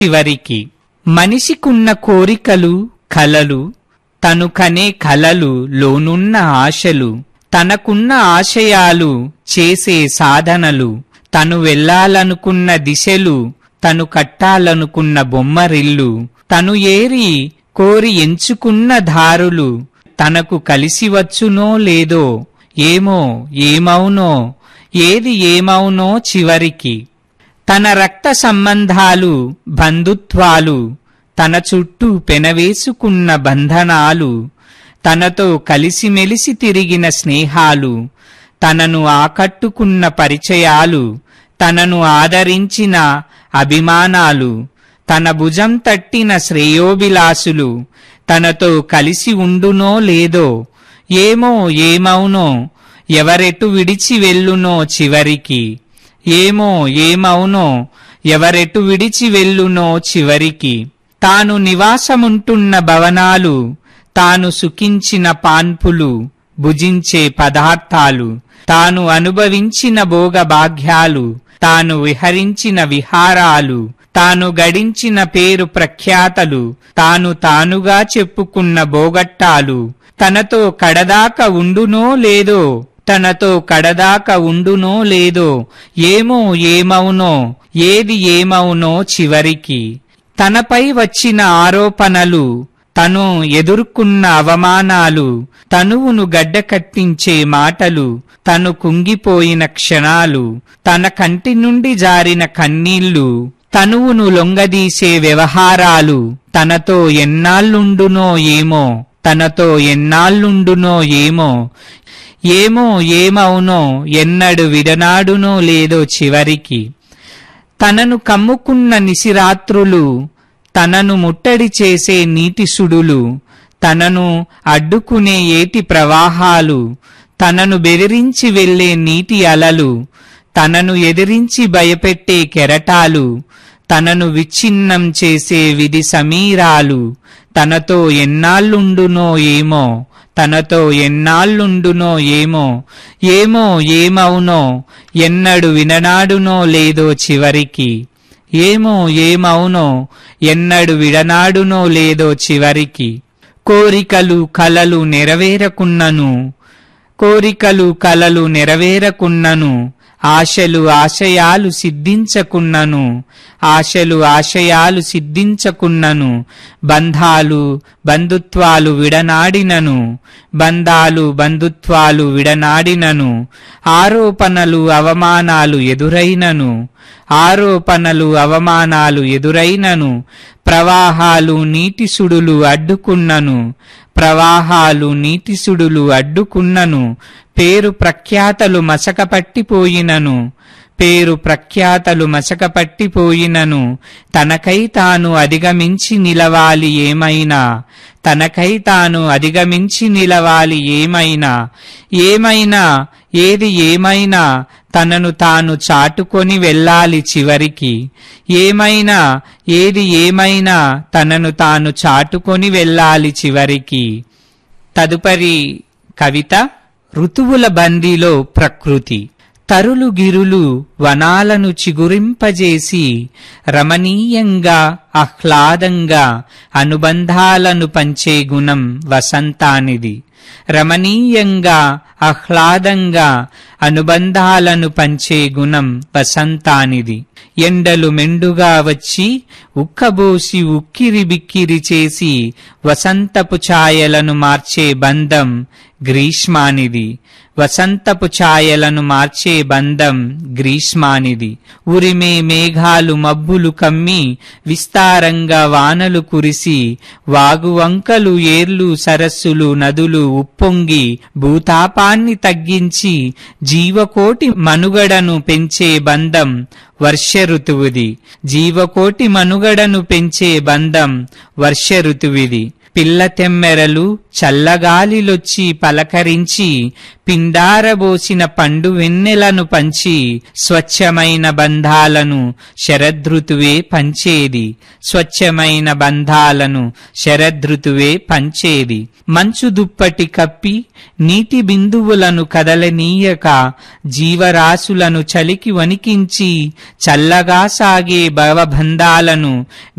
చివరికి మనిషికున్న కోరికలు కలలు తను కనే కలలు లోనున్న ఆశలు తనకున్న ఆశయాలు చేసే సాధనలు తను వెళ్ళాలనుకున్న దిశలు తను కట్టాలనుకున్న బొమ్మరిల్లు తను ఏరి కోరి ఎంచుకున్న దారులు తనకు కలిసి వచ్చునో లేదో ఏమో ఏమవునో ఏది ఏమవునో చివరికి తన రక్త సంబంధాలు బంధుత్వాలు తన చుట్టూ పెనవేసుకున్న బంధనాలు తనతో కలిసిమెలిసి తిరిగిన స్నేహాలు తనను ఆకట్టుకున్న పరిచయాలు తనను ఆదరించిన అభిమానాలు తన భుజం తట్టిన శ్రేయోభిలాసులు తనతో కలిసి ఉండునో లేదో ఏమో ఏమవునో ఎవరెటు విడిచి వెళ్ళునో చివరికి ఏమో ఏమవునో ఎవరెటు విడిచి వెళ్ళునో చివరికి తాను నివాసముంటున్న భవనాలు తాను సుఖించిన పాన్పులు భుజించే పదార్థాలు తాను అనుభవించిన భోగభాగ్యాలు తాను విహరించిన విహారాలు తాను గడించిన పేరు ప్రఖ్యాతలు తాను తానుగా చెప్పుకున్న బోగట్టాలు తనతో కడదాక ఉండునో లేదో తనతో కడదాక ఉండునో లేదో ఏమో ఏమవునో ఏది ఏమవునో చివరికి తనపై వచ్చిన ఆరోపణలు తను ఎదుర్కొన్న అవమానాలు తనువును గడ్డకట్టించే మాటలు తను కుంగిపోయిన క్షణాలు తన కంటి నుండి జారిన కన్నీళ్లు తనువును లొంగదీసే వ్యవహారాలు తనతో ఎన్నాళ్ళుండునో ఏమో తనతో ఎన్నాళ్ళుండునో ఏమో ఏమో ఏమవునో ఎన్నడు విడనాడునో లేదో చివరికి తనను కమ్ముకున్న నిసిరాత్రులు తనను ముట్టడి చేసే నీటి సుడులు తనను అడ్డుకునే ఏటి ప్రవాహాలు తనను బెదిరించి వెళ్లే నీటి అలలు తనను ఎదిరించి భయపెట్టే కెరటాలు తనను విచ్ఛిన్నం చేసే విధి సమీరాలు తనతో ఎన్నాళ్ళుండునో ఏమో తనతో ఎన్నాళ్ళుండునో ఏమో ఏమో ఏమవునో ఎన్నడు విననాడునో లేదో చివరికి ఏమో ఏమవునో ఎన్నడు విడనాడునో లేదో చివరికి కోరికలు కలలు నెరవేరకున్నను కోరికలు కలలు నెరవేరకున్నను ఆశలు ఆశయాలు సిద్ధించకున్నను ఆశలు ఆశయాలు సిద్ధించకున్నను బంధాలు బంధుత్వాలు విడనాడినను బంధాలు బంధుత్వాలు విడనాడినను ఆరోపణలు అవమానాలు ఎదురైనను ఆరోపణలు అవమానాలు ఎదురైనను ప్రవాహాలు నీటి సుడులు అడ్డుకున్నను ప్రవాహాలు నీటి సుడులు అడ్డుకున్నను పేరు ప్రఖ్యాతలు మసకపట్టిపోయినను పేరు ప్రఖ్యాతలు మసకపట్టిపోయినను తనకై తాను అధిగమించి నిలవాలి ఏమైనా తనకై తాను అధిగమించి నిలవాలి ఏమైనా ఏమైనా ఏది ఏమైనా తనను తాను చాటుకొని వెళ్ళాలి చివరికి ఏమైనా ఏది ఏమైనా తనను తాను చాటుకొని వెళ్ళాలి చివరికి తదుపరి కవిత ఋతువుల బందీలో ప్రకృతి తరులు గిరులు వనాలను చిగురింపజేసి రమణీయంగా ఆహ్లాదంగా అనుబంధాలను పంచే గుణం వసంతానిది రమణీయంగా ఆహ్లాదంగా అనుబంధాలను పంచే గుణం వసంతానిది ఎండలు మెండుగా వచ్చి ఉక్కబోసి ఉక్కిరి బిక్కిరి చేసి వసంతపు ఛాయలను మార్చే బంధం గ్రీష్మానిది వసంతపు ఛాయలను మార్చే బంధం గ్రీష్మానిది ఉరిమే మేఘాలు మబ్బులు కమ్మి విస్తారంగా వానలు కురిసి వాగువంకలు ఏర్లు సరస్సులు నదులు ఉప్పొంగి భూతాపాన్ని తగ్గించి జీవకోటి మనుగడను పెంచే బంధం వర్ష ఋతువుది జీవకోటి మనుగడను పెంచే బంధం వర్ష ఋతువిది పిల్ల తెమ్మెరలు చల్లగాలిలొచ్చి పలకరించి పిండారబోసిన పండు వెన్నెలను పంచి స్వచ్ఛమైన బంధాలను శరదృతువే పంచేది స్వచ్ఛమైన బంధాలను శరదృతువే పంచేది మంచు దుప్పటి కప్పి నీటి బిందువులను కదలనీయక జీవరాశులను చలికి వణికించి చల్లగా సాగే భవబంధాలను